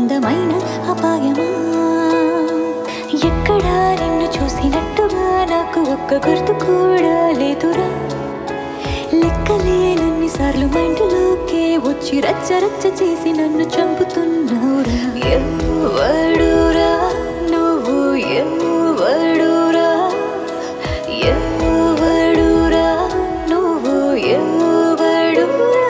అందమైన అపాయమా ఎక్కడా నిన్ను చూసినట్టుగా నాకు ఒక్క గుర్తు కూడా లేదురా లెక్కలేనన్ని సార్లు మైండ్లోకే వచ్చి రచ్చ రచ్చ చేసి నన్ను చంపుతున్నావురా ఎవడురా నువ్వు ఎవడురా ఎవడురా నువ్వు ఎవడురా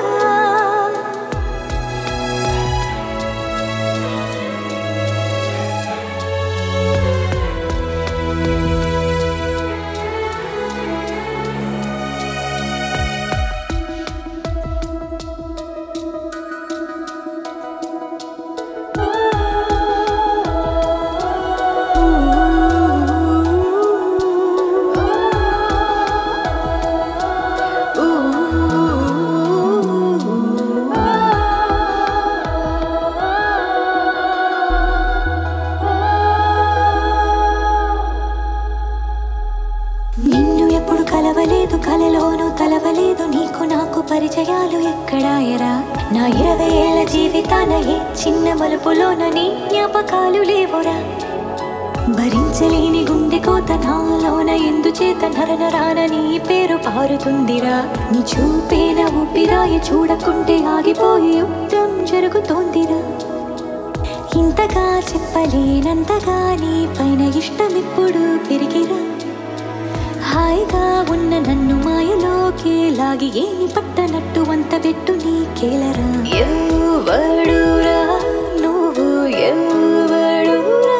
నిన్ను ఎప్పుడు కలవలేదు కలలోనూ కలవలేదు నీకు నాకు పరిచయాలు ఎక్కడాయరా నా ఇరవై ఏళ్ళ జీవితాన ఏ చిన్న మలుపులోన నీ జ్ఞాపకాలు లేవురా భరించలేని గుండె కోత నాలోన ఎందుచేత నరనరాన నీ పేరు పారుతుందిరా నీ చూపేన ఊపిరాయి చూడకుంటే ఆగిపోయి యుద్ధం జరుగుతోందిరా ఇంతగా చెప్పలేనంతగా నీ పైన ఇష్టం ఇప్పుడు పెరిగిరా హాయిగా ఉన్న నన్ను మాయలోకి లాగి ఏమి పట్టనట్టు వంత పెట్టు నీకేలరా ఎవడురా నువ్వు ఎవడురా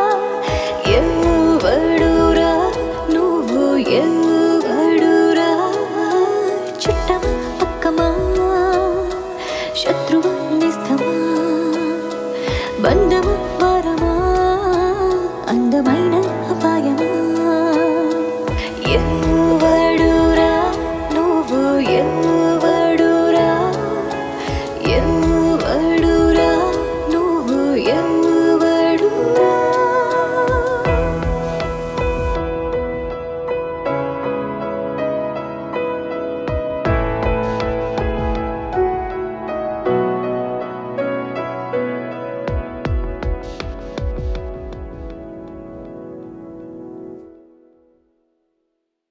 ఎవడురా నువ్వు ఎవడురా చుట్టమా పక్కమా శత్రువా నిస్తమా బంధమా